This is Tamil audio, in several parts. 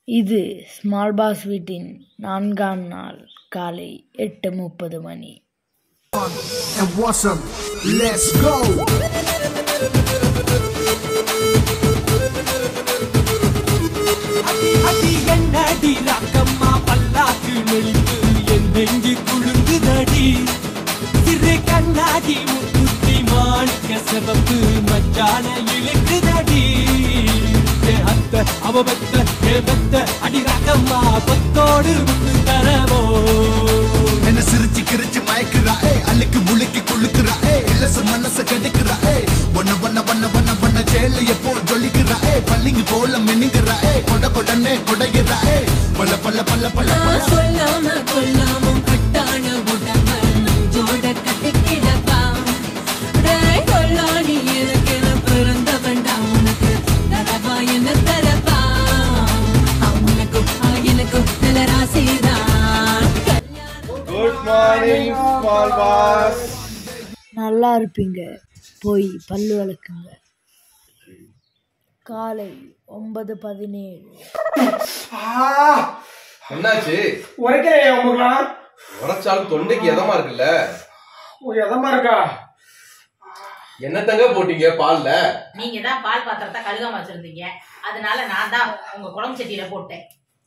இது ஸ்மால் பாஸ் வீட்டின் நான்காம் நாள் காலை எட்டு முப்பது மணி and want some. Let's go. அடி என்னடி ராக்கம்மா பல்லாக்கு நெளிந்து என் நெஞ்சு குழுங்குதடி சிறு கண்ணாடி முத்துத்தி மாணிக்க சிவப்பு மச்சான இழுக்குதடி ஏ அத்த அவ பெத்த ஏ பெத்த அடி ராக்கம்மா கொத்தோடு முத்து தரவோ என்ன சிரிச்சு கிரிச்சு மயக்குறா ஏ அள்ளிக்கு முழுக்கி குளுக்குறா ஏ இலச மனச கெடுக்குறா ஏ ஒன்ன ஒன்ன ஒன்ன ஒன்ன ஒன்ன சேல எப்போ ஜொலிக்கிறா ஏ பள்ளிங்க போல மின்னுகிறா ஏ கொட கொடனே கொடைகிறா ஏ பல்ல பல்ல பல்ல பல்ல பல்ல சொல்லாம கொல்லாம கட்டான உடம்ப நெஞ்சோட கட்டிக்கிடப்பா டேய் கொல்லாடி எனக்கென பிறந்த வேண்டாம் உனக்கு தரவா என்ன தரப்பா அவனுக்கும் எனக்கும் நல்ல ராசிதான் குட் மார்னிங் ஸ்மால் பாஸ் நல்லா இருப்பீங்க போய் பல்லு விளக்குங்க காலை ஒன்பது பதினேழு என்னாச்சு உரைக்கலையா உங்களுக்குலாம் உரைச்சாலும் தொண்டைக்கு எதமா இருக்குல்ல ஒரு எதமா இருக்கா என்னத்தங்க போட்டீங்க பால்ல நீங்க தான் பால் பாத்திரத்தை கழுகாம வச்சிருந்தீங்க அதனால நான் தான் உங்க குழம்பு சட்டியில போட்டேன்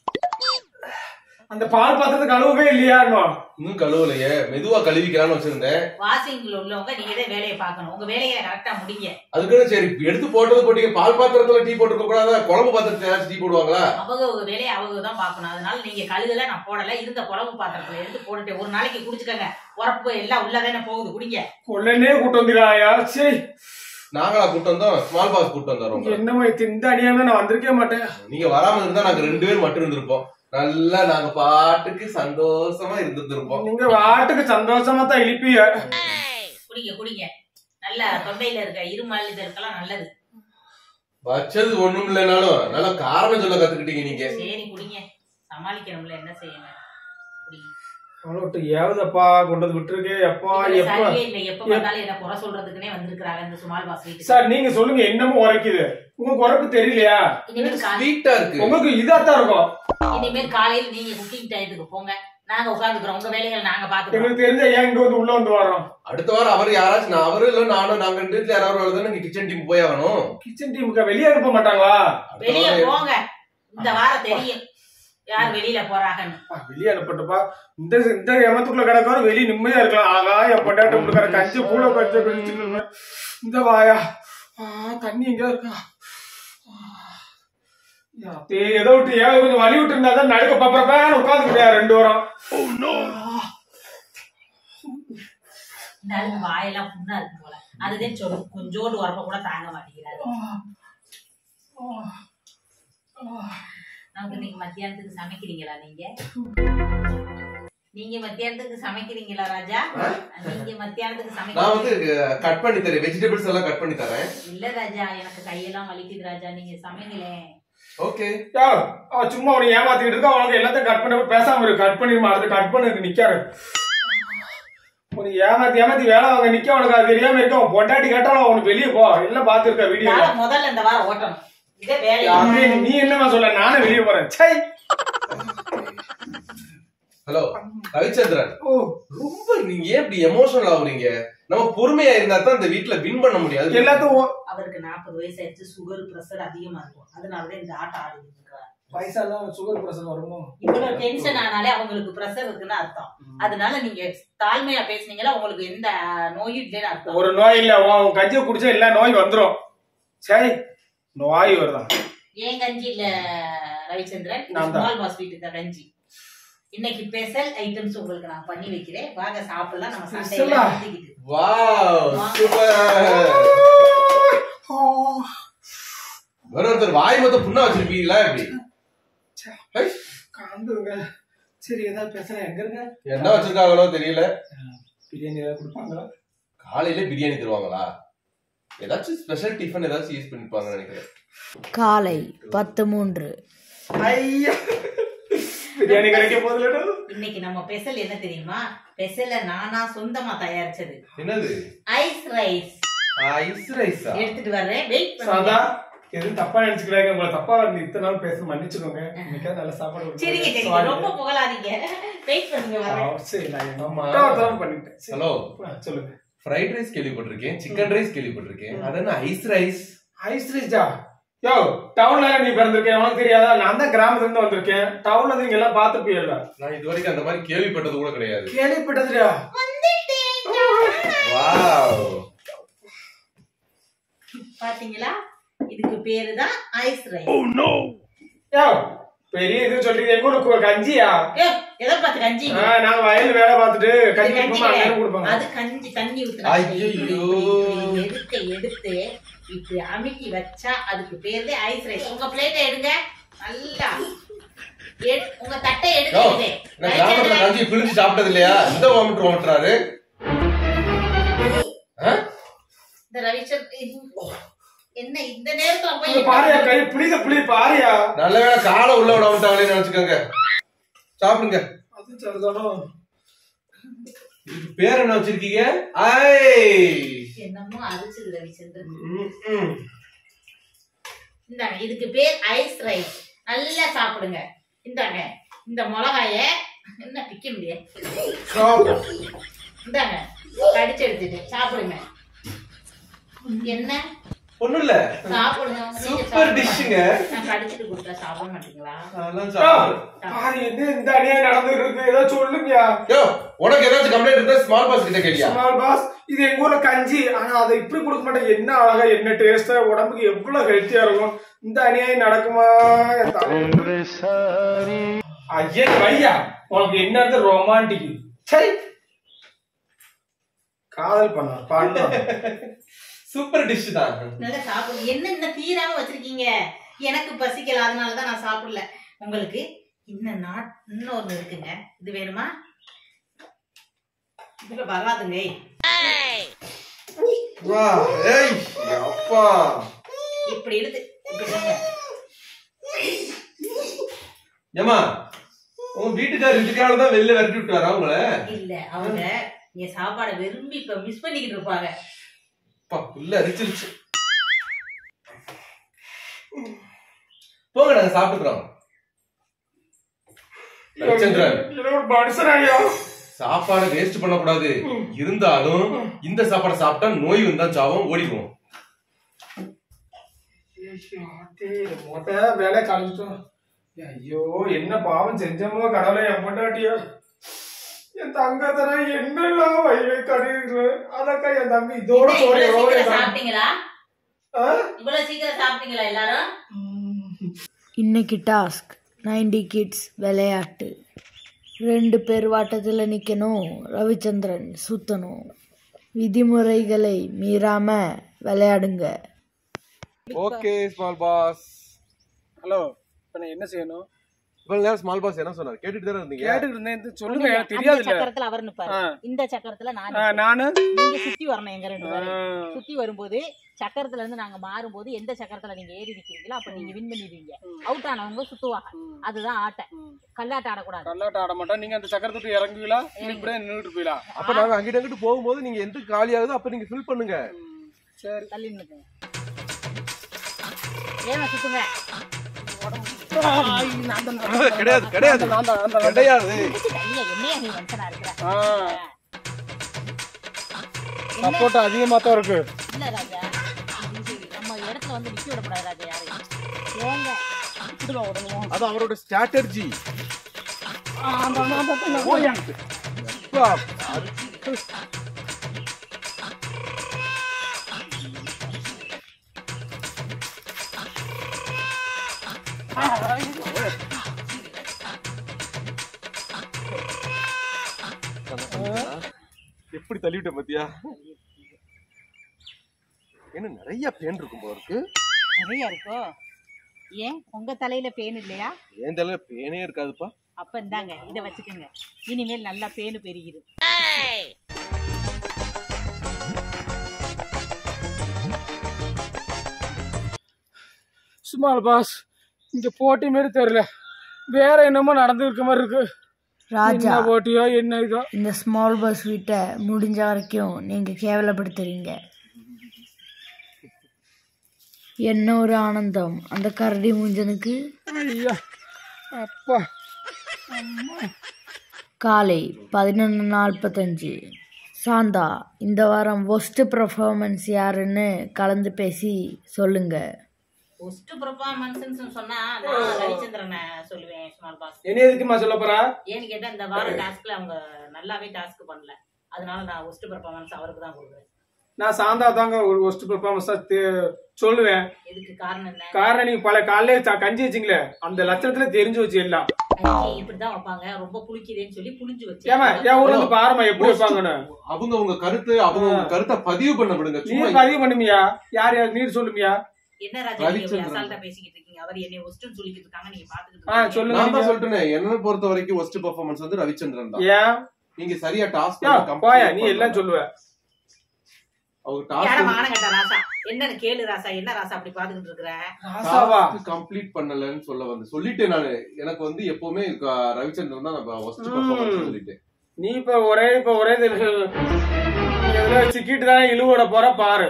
அந்த பால் பாத்திரத்தை கழுவவே இல்லையா இன்னும் இன்னும் கழுவலையே மெதுவா கழுவிக்கலாம்னு வச்சிருந்தேன் வாஷிங்ல உள்ளவங்க நீங்க தான் வேலையை பார்க்கணும் உங்க வேலையை கரெக்டா முடிங்க அதுக்குன்னு சரி எடுத்து போட்டது போட்டீங்க பால் பாத்திரத்துல டீ போட்டுருக்க கூடாதா குழம்பு பாத்திரத்துல ஏதாச்சும் டீ போடுவாங்களா அவங்க உங்க வேலையை அவங்க தான் பார்க்கணும் அதனால நீங்க கழுகல நான் போடல இருந்த குழம்பு பாத்திரத்துல எடுத்து போட்டுட்டேன் ஒரு நாளைக்கு குடிச்சுக்கங்க உரப்பு எல்லாம் உள்ளதானே போகுது குடிங்க கொள்ளனே கூட்டு வந்துடாயா சரி நாங்களா கூட்டு வந்தோம் ஸ்மால் பாஸ் கூட்டு வந்தோம் ரொம்ப. என்னமா இந்த அடியாம நான் வந்திருக்கே மாட்டேன் நீங்க வராம இருந்தா நாங்க ரெண்டு பேரும் மட்டும் இருந்திருப்போம் நல்லா நாங்க பாட்டுக்கு சந்தோஷமா இருந்திருப்போம் நீங்க வாட்டுக்கு சந்தோஷமா தான் இழிப்பிய குடிங்க குடிங்க நல்ல தொண்டையில இருக்க இருமல் இதற்கெல்லாம் நல்லது வச்சது ஒண்ணும் இல்லைனாலும் நல்லா காரணம் சொல்ல கத்துக்கிட்டீங்க நீங்க சரி குடிங்க சமாளிக்கணும்ல என்ன செய்யணும் குடிங்க அவ்வளோ ஏவுதப்பா கொண்டு வந்து விட்டுருக்கே எப்பா இவங்க எப்பா சரியே இல்லை எப்ப பார்த்தாலும் என்ன குறை சொல்றதுக்குனே வந்திருக்கிறாங்க இந்த சுமால் பாஸ் வீட்டுக்கு சார் நீங்க சொல்லுங்க என்னமோ உரைக்குது உங்க குறைப்பு தெரியலையா இனிமேல் கா- ஸ்வீட்டா இருக்கு உங்களுக்கு இதாத்தான் இருக்கும் இனிமேல் காலையில நீங்க குக்கிங் டயத்துக்கு போங்க நாங்க உட்காந்துக்கிறோம் உங்க வேலைகளை நாங்க பாத்துக்கிறோம் எங்களுக்கு தெரிஞ்ச ஏன் இங்க வந்து உள்ள வந்து வரோம் அடுத்த வாரம் அவர் யாராச்சும் நான் அவரு இல்ல நானும் நாங்க ரெண்டு வீட்டுல யாராவது வருதுன்னு நீங்க கிச்சன் டீம் போய் ஆகணும் கிச்சன் டீமுக்கு வெளியே அனுப்ப மாட்டாங்களா அடுத்த வெளிய வாரம் போங்க இந்த வாரம் தெரியும் யார் வெளியில போறாங்கன்னு அப்பா, வெளியே அனுப்பட்டுப்பா இந்த இந்த ஏமத்துக்குள்ள கிடக்கார வெளியே நிம்மதியா இருக்கலாம் ஆகா என் பொண்டாட்டி கொடுக்குற கஞ்சி பூல கஞ்சி குடிச்சிட்டு இருந்தேன். இந்த வாயா ஆ, தண்ணி எங்க இருக்கா ஆ. யா, தே, ஏதோ விட்டு ஏன் கொஞ்சம் வலி விட்டு இருந்தா தான் நடுக்க பப்பரப்பேன்னு உட்காந்துக்கிட்டியா ரெண்டு வாரம் இந்த ஆளுக்கு வாயெல்லாம் புண்ணா இருக்கு போல அதுதான் சொல்லு கொஞ்சோண்டு உரப்ப கூட தாங்க மாட்டேங்கிறாரு நமக்கு இன்னைக்கு மத்தியானத்துக்கு சமைக்கிறீங்களா நீங்க நீங்க மத்தியானத்துக்கு சமைக்கிறீங்களா ராஜா நீங்க மத்தியானத்துக்கு நான் வந்து சமைக்கிறீங்க கட் பண்ணி தரேன் வெஜிடபிள்ஸ் எல்லாம் கட் பண்ணி தரேன் இல்ல ராஜா எனக்கு கையெல்லாம் வலிக்குது ராஜா நீங்க சமைங்களேன் ஓகே யா, அவ சும்மா உனக்கு ஏமாத்திக்கிட்டு இருக்கா அவனுக்கு எல்லாத்தையும் கட் பண்ண பேசாம இருக்கு கட் பண்ணி அடுத்து கட் பண்ணி நிக்காரு உனக்கு ஏமாத்தி ஏமாத்தி வேலை வாங்க நிக்க உனக்கு அது தெரியாம இருக்க உன் பொண்டாட்டி கேட்டாலும் அவனுக்கு வெளியே போ எல்லாம் பாத்துருக்க வீடியோ நாளை முதல்ல இந்த வாரம் ஓட்டணும் இதே வேலை அப்படியே நீ என்னமா சொல்ல நானே வெளியே போறேன் சை ஹலோ ரவிச்சந்திரன் ஓ ரொம்ப நீங்க ஏன் இப்படி எமோஷனல் ஆகுறீங்க நம்ம பொறுமையா இருந்தா தான் இந்த வீட்ல வின் பண்ண முடியாது எல்லாத்தையும் ஓ- அவருக்கு நாற்பது வயசு ஆயிடுச்சு சுகர் பிரஷர் அதிகமா இருக்கும் அதனாலதான் இந்த ஆட்டம் ஆடிட்டு இருக்காரு வயசாதான் சுகர் பிரஷர் வருமோ இவ்வளவு டென்ஷன் ஆனாலே அவங்களுக்கு பிரஷர் இருக்குன்னு அர்த்தம் அதனால நீங்க தாழ்மையா பேசுனீங்களா உங்களுக்கு எந்த நோயும் இல்லைன்னு அர்த்தம் ஒரு நோய் இல்ல உன் கஞ்சியை குடிச்சா எல்லா நோய் வந்துரும் சரி நோய் வருதான் ஏன் கஞ்சி இல்ல ரவிச்சந்திரன் நான் தான். ஸ்மால் பாஸ் வீட்டுக்கு கஞ்சி இன்னைக்கு ஸ்பெஷல் ஐட்டம்ஸ் உங்களுக்கு நான் பண்ணி வைக்கிறேன் வாங்க சாப்பிடலாம் நம்ம Special சண்டையெல்லாம் ஆ? நிறுத்திக்கிட்டு வாவ் சூப்பர் வேற ஒருத்தர் வாய் மொத்தம் புண்ணா வச்சிருப்பீங்களா இப்படி ஹை, காந்துங்க சரி ஏதாவது பேசுறேன் எங்க இருங்க என்ன வச்சிருக்காங்களோ தெரியல பிரியாணி ஏதாவது கொடுப்பாங்களா காலையில பிரியாணி தருவாங்களா ஏதாச்சும் ஸ்பெஷல் டிஃபன் ஏதாச்சும் யூஸ் பண்ணிருப்பாங்கன்னு நினைக்கிறேன் காலை பத்து மூன்று ஐயா பிரியாணி கிடைக்க போதுலடா இன்னைக்கு நம்ம ஸ்பெஷல் என்ன தெரியுமா ஸ்பெஷல நானா சொந்தமா தயாரிச்சது என்னது ஐஸ் ரைஸ் ஐஸ் ரைஸா எடுத்துட்டு வர்றேன் வெயிட் சாதா எதுவும் தப்பா நினைச்சுக்கிறாங்க உங்களை தப்பா வந்து இத்தனை நாள் பேச மன்னிச்சுக்கோங்க இன்னைக்காவது நல்ல சாப்பாடு கொடுத்து சரிங்க சரிங்க Sorry. ரொம்ப புகழாதீங்க வெயிட் பண்ணுங்க ஆ, வரேன் சரி நான் எங்க ஆமா. முட்டாள்தனம் பண்ணிட்டேன் சரி. ஹலோ ஆ, சொல்லுங்க ஃப்ரைட் ரைஸ் கேள்விப்பட்டிருக்கேன் சிக்கன் ரைஸ் கேள்விப்பட்டிருக்கேன் அது என்ன ஐஸ் ரைஸ் ஐஸ் ரிச்சா யோ டவுன்ல நீ பிறந்திருக்கேன் உனக்கு தெரியாதா நான் தான் கிராமத்துல இருந்து வந்திருக்கேன் டவுன்ல இருந்து நீங்க எல்லாம் பார்த்து போயிடல நான் இது வரைக்கும் அந்த மாதிரி கேள்விப்பட்டது கூட கிடையாது கேள்விப்பட்டதுடா வாவ் பாத்தீங்களா இதுக்கு பேரு தான் ஐஸ் ரைஸ் யோ பெரிய இது சொல்றீங்க எங்க ஊருக்கு கஞ்சியா ஏ எதை பார்த்து கஞ்சி ஆ, நாங்க வயல்ல வேலை பார்த்துட்டு இது கஞ்சி கஞ்சி கொடுப்போம் அண்ணன் கிடையாது. கொடுப்பாங்க அது கஞ்சி தண்ணி ஊத்துனா ஐயையோ. எடுத்து எடுத்து இப்படி அமுக்கி வச்சா அதுக்கு பேரு ஐஸ் ரைஸ் உங்க பிளேட்டை எடுங்க நல்லா எடு- உங்க தட்டை யோ, எடுத்து நான் கிராமத்துல கஞ்சி பிழிஞ்சு சாப்பிட்டது இல்லையா இந்த ஓமிட்டு ஓட்டுறாரு இந்த ரவிச்சந்திரன் என்ன இந்த நேரத்துல இங்க பாருயா போய் கை புளித புளி பாருயா நல்ல வேளை காலை உள்ள விட விட்டாங்களே நினைச்சுக்கோங்க சாப்பிடுங்க அது சரிதானோ இதுக்கு பேர் என்ன வச்சிருக்கீங்க ஐ என்னமோ அரிச்சது ரவிச்சந்திரன் ம், ம். இந்தாங்க இதுக்கு பேர் ஐஸ் ரைஸ் நல்லா சாப்பிடுங்க இந்தாங்க இந்த மிளகாய என்ன பிக்க முடியாது சாப்பிடு. இந்தாங்க கடிச்சு எடுத்துட்டு சாப்பிடுங்க என்ன ஒண்ணும் இல்ல சாப்பிடுங்க நீங்க சூப்பர் சாப்பிடுங்க. டிஷ்ஷுங்க நான் கடிச்சிட்டு கொடுத்தா சாப்பிட மாட்டீங்களா அதெல்லாம் யோ, சாப்பிடு பாரு என்ன இந்த அநியாயம் நடந்துட்டு இருக்கு ஏதோ சொல்லுங்கயா யோ உனக்கு ஏதாச்சும் கம்ப்ளைண்ட் இருந்தா ஸ்மால் பாஸ் கிட்ட கேட்டியா ஸ்மால் பாஸ் இது எங்க ஊர்ல கஞ்சி ஆனா அதை இப்படி கொடுக்க மாட்டேன் என்ன அழகா என்ன டேஸ்டா உடம்புக்கு எவ்வளவு ஹெல்த்தியா இருக்கும் இந்த அநியாயம் நடக்குமா என் தலை. ஐயா வையா உனக்கு என்ன ரொமான்டிக் சரி காதல் பண்ண பாட்டு சூப்பர் டிஷ் தான் நல்லா சாப்பிடுங்க என்ன இன்னும் தீராம வச்சிருக்கீங்க எனக்கு பசிக்கல அதனாலதான் நான் சாப்பிடல உங்களுக்கு இன்னும் நாட் இன்னொன்னு இருக்குங்க இது வேணுமா இதுல வராதுங்க வா ஏய் அப்பா இப்படி எடுத்து இப்படி எடுங்க. ஏமா உன் வீட்டுக்காரர் இதுக்காக தான் வெளில விரட்டி விட்டாரா உங்களை இல்ல அவங்க நீங்க சாப்பாடை விரும்பி இப்ப மிஸ் பண்ணிக்கிட்டு இருப்பாங்க அப்பா உள்ள அரிச்சிருச்சு போங்க நாங்க சாப்பிட்டுக்கிறோம் ரவிச்சந்திரன் ஒரு மனுஷனாயா சாப்பாடை வேஸ்ட் பண்ணக்கூடாது இருந்தாலும் இந்த சாப்பாடை சாப்பிட்டா நோய் வந்தா சாவும் ஓடிடுவோம் மொத்த வேலை கலைஞ்சிட்டோம் ஐயோ என்ன பாவம் செஞ்சோமோ கடவுளை என் பொண்டாட்டியோ என் தங்க தர என்னெல்லாம் வயலை கடிது அதக்கா என் தங்க இதோட என்ன, சோறு இவ்வளவு எவ்வளவு சீக்கிரம் தான். சாப்பிட்டீங்களா ஆ? இவ்வளவு சீக்கிரம் சாப்பிட்டீங்களா எல்லாரும் இன்னைக்கு டாஸ்க் நைன்டி கிட்ஸ் விளையாட்டு ரெண்டு பேர் வாட்டத்தில் நிற்கணும் ரவிச்சந்திரன் சுத்தணும் விதிமுறைகளை மீறாம விளையாடுங்க ஓகே ஸ்மால் பாஸ் ஹலோ இப்ப நான் என்ன செய்யணும் இவ்வளவு நேரம் ஸ்மால் பாஸ் என்ன சொன்னார் கேட்டுட்டு தானே இருந்தீங்க கேட்டுட்டு இருந்தேன் இது சொல்லுங்க எனக்கு தெரியாது அந்த இல்ல சக்கரத்துல அவர் நிப்பாரு ஆ. இந்த சக்கரத்துல நான் ஆ, நானு நீங்க சுத்தி வரணும் எங்க ரெண்டு பேரும் ஆ. சுத்தி வரும்போது சக்கரத்துல இருந்து நாங்க மாறும்போது எந்த சக்கரத்துல நீங்க ஏறி நிக்கிறீங்களோ அப்ப நீங்க வின் பண்ணிடுவீங்க அவுட் ஆனவங்க சுத்துவாங்க அதுதான் ஆட்டம் கல்லாட்ட ஆடக்கூடாது கல்லாட்ட ஆட மாட்டோம் நீங்க அந்த சக்கரத்தை விட்டு இறங்குவீங்களா இல்ல இப்படியே நின்றுட்டு போயிடலாம் அப்ப நாங்க அங்கிட்ட அங்கிட்டு போகும்போது நீங்க எந்த காலி ஆகுதோ அப்ப நீங்க ஃபில் பண்ணுங்க சரி தள்ளி நின்னுக்குங்க ஏமா சுத்துங்க கிடையாது கிடையாது கிடையாது தள்ளியா என்னையா நீ மனுஷனா இருக்கிற சப்போர்ட் அதிகமா தான் இருக்கு இல்ல ராஜா இது நம்ம இடத்துல வந்து நிக்க விடக்கூடாது ராஜா யாரையும் ஏங்க அது அவரோட ஸ்ட்ராட்டஜி எப்படி தள்ளிவிட்டேன் பாத்தியா என்ன நிறைய பேன் இருக்கும் போல இருக்கு நிறைய இருக்கோ ஏன் உங்க தலையில பேன் இல்லையா என் தலையில பேனே இருக்காதுப்பா அப்ப இந்தாங்க இத வச்சுக்கோங்க இனிமேல் நல்லா பேனு பெருகிது சும்மா பாஸ் இங்க போட்டி மாரி தெரியல வேற என்னமோ நடந்து இருக்க மாதிரி இருக்கு ராஜா என்ன போட்டியோ என்ன இதோ இந்த ஸ்மால் பஸ் வீட்டை முடிஞ்ச வரைக்கும் நீங்கள் கேவலப்படுத்துறீங்க என்ன ஒரு ஆனந்தம் அந்த கரடி மூஞ்சனுக்கு ஐயா அப்பா காலை பதினொன்று நாற்பத்தஞ்சு சாந்தா இந்த வாரம் ஒஸ்ட் பெர்ஃபார்மன்ஸ் யாருன்னு கலந்து பேசி சொல்லுங்க ஒஸ்ட் பெர்ஃபார்மன்ஸ் சொன்னா நான் ரவிச்சந்திரனை சொல்லுவேன் ஸ்மால் பாஸ் என்ன எதுக்குமா சொல்ல போறா ஏன்னு கேட்டா இந்த வாரம் டாஸ்க்ல அவங்க நல்லாவே டாஸ்க் பண்ணல அதனால நான் ஒஸ்ட் பெர்ஃபார்மன்ஸ் அவருக்கு தான் கொடுக்குறேன் நான் சாந்தா தாங்க ஒரு ஒஸ்ட் பெர்ஃபார்மன்ஸா சொல்லுவேன் இதுக்கு காரணம் என்ன காரணம் நீங்க பல காலையில ச- கஞ்சி வச்சிங்களே அந்த லட்சணத்துல தெரிஞ்சு வச்சு எல்லாம் ஐயே, இப்படிதான் வைப்பாங்க ரொம்ப புளிக்குதேன்னு சொல்லி புளிஞ்சு ஏமா வச்சு என் ஊர்ல இருந்து பாருமா எப்படி வைப்பாங்கன்னு அவங்க உங்க கருத்து அவங்க உங்க கருத்தை பதிவு பண்ண விடுங்க நீ சும்மா பதிவு பண்ணுமியா யார் யார் நீர் சொல்லுமியா என்ன ராஜா நீங்க இப்படி ரவிச்சந்திரன். அசால்ட்டா பேசிக்கிட்டு இருக்கீங்க அவர் என்னை ஒஸ்ட்னு சொல்லிக்கிட்டு இருக்காங்க நீங்க பாத்துக்கிட்டு ஆ இருக்கீங்க. சொல்லுங்க நான் தான் நீங்க. சொல்லிட்டேன் என்ன பொறுத்த வரைக்கும் ஒஸ்ட் பெர்ஃபார்மன்ஸ் வந்து ரவிச்சந்திரன் தான் ஏன் நீங்க சரியா டாஸ்க் யா, போயா நீ எல்லாம் சொல்லுவ அவங்க யார டாஸ்க் மானம் கட்ட ராசா என்னன்னு கேளு ராசா என்ன ராசா அப்படி பாத்துக்கிட்டு இருக்கிற ராசாவா கம்ப்ளீட் பண்ணலன்னு சொல்ல வந்து சொல்லிட்டேன் நானு எனக்கு வந்து எப்பவுமே க- ரவிச்சந்திரன் தான் நான் ஒஸ்ட் பெர்ஃபார்மன்ஸ் ம். சொல்லிட்டேன் நீ இப்ப ஒரே இப்ப ஒரே இது- இதுல சிக்கிட்டு தானே இழுவோட போற பாரு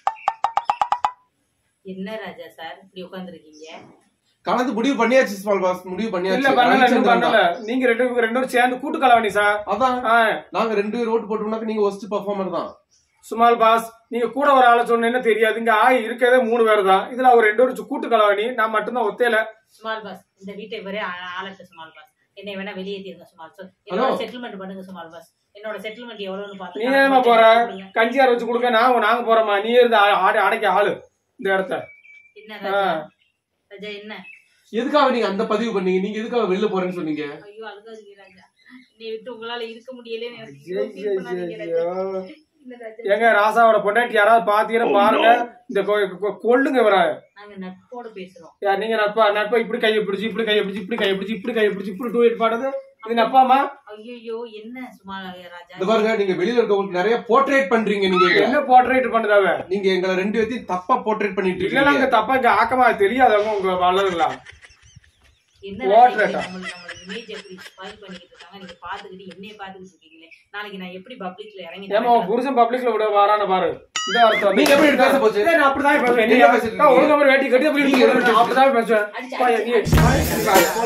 என்ன ராஜா சார் இப்படி உட்காந்துருக்கீங்க கலந்து முடிவு பண்ணியாச்சு ஸ்மால் பாஸ் முடிவு இல்ல பண்ணியாச்சு பண்ணல இன்னும் ரவிச்சந்திரன் பண்ணல தான். நீங்க ரெண்டு பேரும் ரெண்டு பேரும் சேர்ந்து கூட்டு கலவாணி சார் அதான் ஆ, நாங்க ரெண்டு பேரும் ஓட்டு போட்டோம்னாக்க நீங்க ஒஸ்ட் பெர்ஃபார்மர் தான் சுமால் பாஸ் நீங்க கூட ஒரு ஆளை சொன்னீங்கன்னா தெரியாது இங்க ஆய் இருக்கிறதே மூணு பேர் தான் இதுல அவர் ரெண்டு பேரும் கூட்டு கலவாணி நான் மட்டும்தான் ஒத்தையில ஸ்மால் பாஸ் இந்த வீட்டை வரை ஆளட்டு ஸ்மால் பாஸ் என்னை வேணா வெளியேற்றிருங்க ஸ்மால் பாஸ் Hello. என்னோட செட்டில்மெண்ட் பண்ணுங்க ஸ்மால் பாஸ் என்னோட செட்டில்மெண்ட் எவ்வளவுன்னு நீ பார்த்து ஏமா போற கஞ்சியார் வச்சு கொடுக்க நான் நாங்க போறோமா நீ இருந்து ஆ- ஆடி அடைக்க ஆளு இந்த இடத்த என்ன ராஜா ஆ. ராஜா என்ன எதுக்காக நீங்க அந்த பதிவு பண்ணீங்க நீங்க எதுக்காக வெளில போறேன்னு சொன்னீங்க ஐயோ அழுகாதீங்க ராஜா என்னை விட்டு உங்களால இருக்க முடியலன்னு எனக்கு ஐயோ, இவ்வளவு feel பண்ணாதீங்க ராஜா. ஐயோ. இல்ல ராஜா ஏங்க ராசாவோட பொண்டாட்டி யாராவது பாத்தீங்கன்னா பாருங்க இந்த கொ- கொ- கொல்லுங்க இவர நாங்க நட்போட பேசுறோம் யார் நீங்க நட்பா நட்பா இப்படி கையை பிடிச்சி இப்படி கையை பிடிச்சி இப்படி கையை பிடிச்சி இப்படி கையை பிடிச்சி இப்படி டூ எயிட் பாடுது இது நப்பாமா ஐயோ என்ன சும்மா ராஜா இந்த பாருங்க நீங்க வெளியில இருக்கவங்களுக்கு நிறைய போர்ட்ரேட் பண்றீங்க நீங்க இங்க. என்ன போர்ட்ரேட் பண்ணுதாவ நீங்க எங்களை ரெண்டு பேர்த்தையும் தப்பா போர்ட்ரேட் பண்ணிட்டு இல்ல நாங்க இருக்கீங்க தப்பா இங்க ஆக்கமா தெரியாதவங்க உங்க வளரலாம் என்ன Water ராஜா ஆட்டா. நம்மளுக்கு நம்மளோட இமேஜ் எப்படி ஸ்பாயில் பண்ணிக்கிட்டு இருக்காங்க நீங்க பாத்துக்கிட்டு என்னைய பாத்துக்கிட்டு இருக்கீங்களே நாளைக்கு நான் எப்படி பப்ளிக்ல இறங்கி ஏமா உன் புருஷன் பப்ளிக்ல விட வரான பாரு இந்த வார்த்தை நீங்க எப்படி பேச போச்சு? ஏய், நான் அப்படிதான் பேசுவேன் நீங்க நீங்க பேசிட்டு பேசுறீங்க ஒழுங்கா மாதிரி வேட்டி கட்டி அப்படி நீங்க இருக்கு. நான் அப்படிதான் பேசுவேன் அடிச்சு, பா, நீ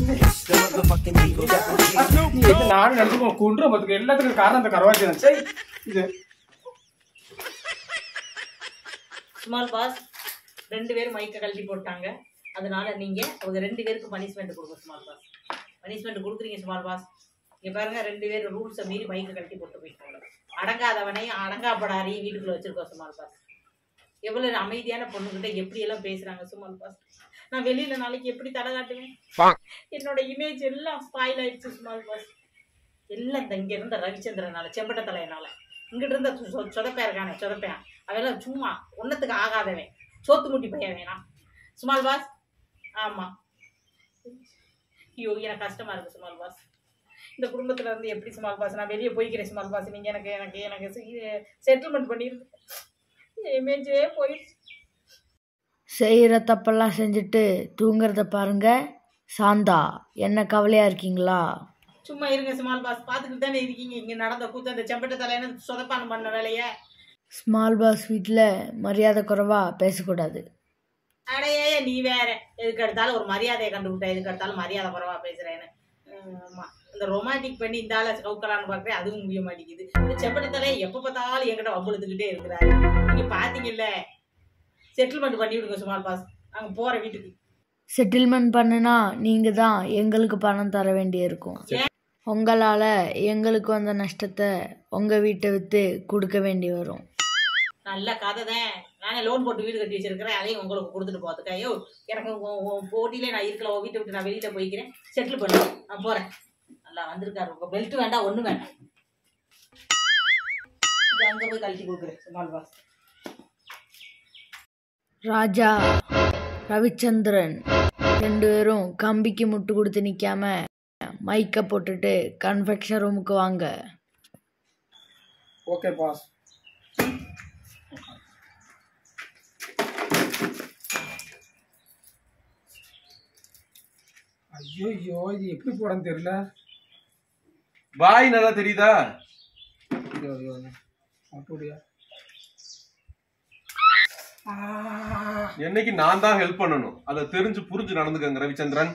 நீ என்ன நானும் நினைச்சு குன்ற பத்துக்கு எல்லாத்துக்கும் காரணம் அந்த கரவாச்சி தான் சரி இது ஸ்மால் பாஸ் ரெண்டு பேரும் மைக்க கழட்டி போட்டாங்க அதனால நீங்க அவங்க ரெண்டு பேருக்கு பனிஷ்மெண்ட் கொடுங்க ஸ்மால் பாஸ் பனிஷ்மெண்ட் கொடுக்குறீங்க ஸ்மால் பாஸ் இங்க பாருங்க ரெண்டு பேரும் ரூல்ஸை மீறி மைக்க கழட்டி போட்டு போயிட்டாங்க அடங்காதவனையும் அடங்காப்படாரையும் வீட்டுக்குள்ள வச்சிருக்கோம் ஸ்மால் பாஸ் எவ்வளவு அமைதியான பொண்ணுகிட்ட எப்படி எல்லாம் பேசுறாங்க சுமால் பாஸ் நான் வெளியில நாளைக்கு எப்படி தலை காட்டுவேன் என்னோட இமேஜ் எல்லாம் ஸ்பாயில் ஆயிடுச்சு ஸ்மால் பாஸ் எல்லாம் இந்த இங்க இருந்த ரவிச்சந்திரனால செம்பட்ட தலையனால இங்கிட்ட இருந்த சொ- சொ- சொதப்பையா இருக்கானே சொதப்பையான் அவெல்லாம் சும்மா ஒன்னத்துக்கு ஆகாதவன் சோத்து முட்டி பையன் வேணாம் சுமால் பாஸ் ஆமா ஐயோ எனக்கு கஷ்டமா இருக்கு சுமால் பாஸ் இந்த குடும்பத்துல இருந்து எப்படி சுமால் பாஸ் நான் வெளியே போய்க்கிறேன் சுமால் பாஸ் நீங்க எனக்கு எனக்கு எனக்கு செட்டில்மெண்ட் பண்ணிருக்கு இமேஜே போயிடுச்சு செய்கிற தப்பெல்லாம் செஞ்சுட்டு தூங்குறத பாருங்க சாந்தா என்ன கவலையாக இருக்கீங்களா சும்மா இருங்க சுமால் பாஸ் பார்த்துக்கிட்டு தானே இருக்கீங்க இங்க நடந்த கூத்து அந்த செம்பட்ட தலையான சொதப்பான பண்ண வேலைய ஸ்மால் பாஸ் வீட்டில் மரியாதை குறைவாக பேசக்கூடாது அடையே நீ வேற எதுக்கு எடுத்தாலும் ஒரு மரியாதையை கண்டுபிட்டா எதுக்கு எடுத்தாலும் மரியாதை பரவா பேசுறேன்னு உம், ஆமா இந்த ரொமான்டிக் பண்ணி இந்த ஆளை கவுக்கலான்னு பார்க்குறேன் அதுவும் முடிய மாட்டேங்குது இந்த செப்பட்ட தலை எப்போ பார்த்தாலும் என்கிட்ட வம்புழுத்துக்கிட்டே இருக்கிறாரு நீங்க பாத்தீங்கல்ல செட்டில்மெண்ட் பண்ணி விடுங்க சுமால் பாஸ் அங்க போற வீட்டுக்கு செட்டில்மெண்ட் பண்ணுனா நீங்கள் தான் எங்களுக்கு பணம் தர வேண்டியிருக்கும் உங்களால் எங்களுக்கு வந்த நஷ்டத்தை உங்கள் வீட்டை விற்று கொடுக்க வேண்டி வரும் நல்ல கதை தான் நானே லோன் போட்டு வீடு கட்டி வச்சிருக்கிறேன் அதையும் உங்களுக்கு கொடுத்துட்டு போகிறதுக்கு ஐயோ எனக்கு உன் உன் போட்டியிலே நான் இருக்கல உன் வீட்டை விட்டு நான் வெளியில போய்க்கிறேன் செட்டில் பண்ணு நான் போறேன் நல்லா வந்திருக்காரு உங்க பெல்ட் வேண்டாம் ஒண்ணு வேண்டாம் இது அங்க போய் கழட்டி கொடுக்குறேன் சுமால் பாஸ் ராஜா ரவிச்சந்திரன் ரெண்டு பேரும் கம்பிக்கு முட்டு கொடுத்து நிற்காம மைக்கை போட்டுட்டு கன்ஃபெக்ஷன் ரூமுக்கு வாங்க ஓகே பாஸ் ஐயோ இது எப்படி போடன்னு தெரியல வாய் நல்லா தெரியுதா ஐயோ ஐயோ அப்படியா என்னைக்கு நான் தான் ஹெல்ப் பண்ணணும் அதை தெரிஞ்சு புரிஞ்சு நடந்துக்கங்க ரவிச்சந்திரன்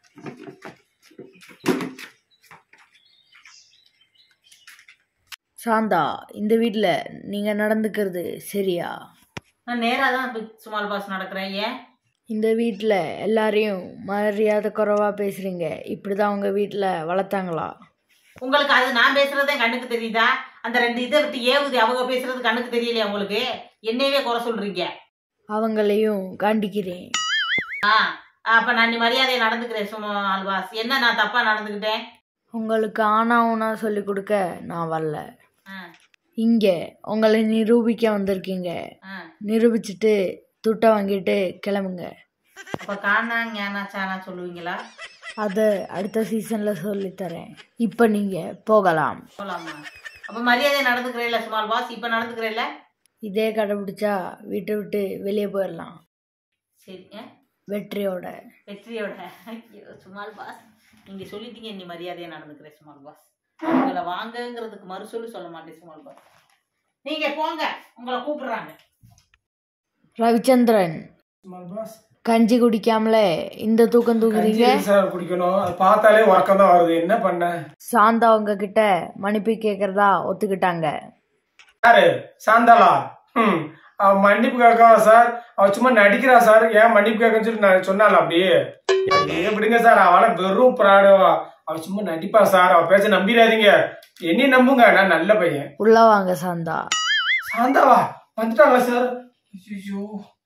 சாந்தா இந்த வீட்டில் நீங்கள் நடந்துக்கிறது சரியா நான் நேராக தான் இப்ப சுமால் பாஸ் நடக்கிறேன் ஏன் இந்த வீட்டில் எல்லாரையும் மரியாதை குறைவாக பேசுகிறீங்க இப்படி தான் உங்கள் வீட்டில் வளர்த்தாங்களா உங்களுக்கு அது நான் பேசுறதே கண்ணுக்கு தெரியுதா அந்த ரெண்டு இதை விட்டு ஏவுது அவங்க பேசுறது கண்ணுக்கு தெரியலையா உங்களுக்கு என்னையவே குறை சொல்றீங்க அவங்களையும் காண்டிக்கிறேன் ஆ அப்ப நான் நீ மரியாதையை நடந்துக்கிறேன் சுமால் பாஸ் என்ன நான் தப்பா நடந்துக்கிட்டேன் உங்களுக்கு ஆனா ஊனா சொல்லி கொடுக்க நான் வரல ஆ, இங்கே உங்களை நிரூபிக்க வந்திருக்கீங்க ஆ. நிரூபிச்சுட்டு துட்டை வாங்கிட்டு கிளம்புங்க அப்ப காணா ஞானா சானா சொல்லுவீங்களா அதை அடுத்த சீசனில் சொல்லித்தரேன் இப்போ நீங்கள் போகலாம் போலாமா அப்ப மரியாதை நடந்துக்கிறேன்ல சுமால் பாஸ் இப்ப நடந்துக்கிறேன்ல இதே கடைபிடிச்சா வீட்டை விட்டு வெளியே போயிடலாம் சரி ஆ? வெற்றியோட வெற்றியோட ஐயோ சுமால் பாஸ் நீங்க சொல்லிட்டீங்க நீ மரியாதையா நடந்துக்கிறேன் சுமால் பாஸ் உங்களை வாங்கங்கிறதுக்கு மறுசொல்லு சொல்ல மாட்டேன் சுமால் பாஸ் நீங்க போங்க உங்களை கூப்பிடுறாங்க ரவிச்சந்திரன் சுமால் பாஸ் கஞ்சி குடிக்காமலே இந்த தூக்கம் தூக்குறீங்க கஞ்சி சார் குடிக்கணும் அது பார்த்தாலே உறக்கம் தான் வருது என்ன பண்ண சாந்தா உங்ககிட்ட மன்னிப்பு கேட்கறதா ஒத்துக்கிட்டாங்க யாரு சாந்தாளா ம் அவ மன்னிப்பு கேட்காவா சார் அவ சும்மா நடிக்கிறா சார் ஏன் மன்னிப்பு கேட்கன்னு சொல்லி நான் சொன்னால அப்படியே அப்படியே விடுங்க சார் அவளை வெறும் பிராடுவா அவ சும்மா நடிப்பா சார் அவ பேச்ச நம்பிடாதீங்க என்னையும் நம்புங்க நான் நல்ல பையன் உள்ள வாங்க சாந்தா சாந்தாவா வந்துட்டாங்களா சார் ஐயோ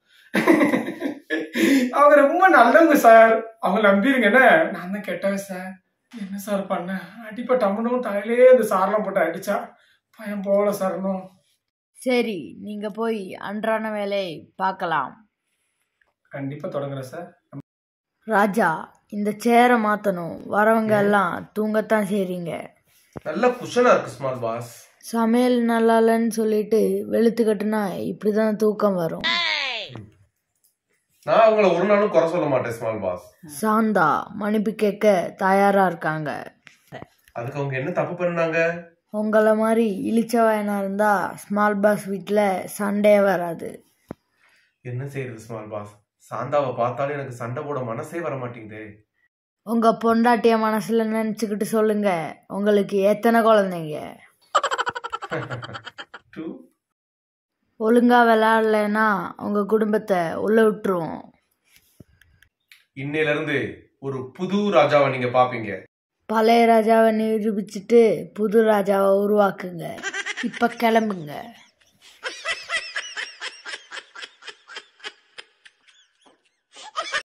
அவங்க ரொம்ப நல்லவங்க சார் அவங்க நம்பிருங்க என்ன நான் தான் கெட்டவன் சார் என்ன சார் பண்ண அடிப்பட்ட அம்மனும் தலையிலே இந்த சார்லாம் போட்டு அடிச்சா பயம் போகல சார் இன்னும் சரி நீங்க போய் அன்றான வேலையை பார்க்கலாம் கண்டிப்பா தொடங்குறேன் சார் ராஜா இந்த சேரை மாத்தணும் வரவங்க எல்லாம் தூங்கத்தான் செய்றீங்க நல்ல குஷனா இருக்கு ஸ்மால் பாஸ் சமையல் நல்லா இல்லைன்னு சொல்லிட்டு வெளுத்து கட்டுனா இப்படிதான் தூக்கம் வரும் நான் அவங்கள ஒரு நாளும் குறை சொல்ல மாட்டேன் ஸ்மால் பாஸ் சாந்தா மன்னிப்பு கேட்க தயாரா இருக்காங்க அதுக்கு அவங்க என்ன தப்பு பண்ணாங்க உங்களை மாதிரி இழிச்சவாயனா இருந்தா ஸ்மால் பாஸ் வீட்டில் சண்டே வராது என்ன செய்யறது ஸ்மால் பாஸ் சாந்தாவை பார்த்தாலே எனக்கு சண்டை போட மனசே வர மாட்டேங்குதே உங்க பொண்டாட்டிய மனசுல நினைச்சுக்கிட்டு சொல்லுங்க உங்களுக்கு எத்தனை குழந்தைங்க டூ ஒழுங்கா விளையாடலைன்னா உங்க குடும்பத்தை உள்ள விட்டுருவோம் இன்னையில இருந்து ஒரு புது ராஜாவை நீங்க பாப்பீங்க பழைய ராஜாவை நிரூபிச்சுட்டு புது ராஜாவை உருவாக்குங்க இப்ப கிளம்புங்க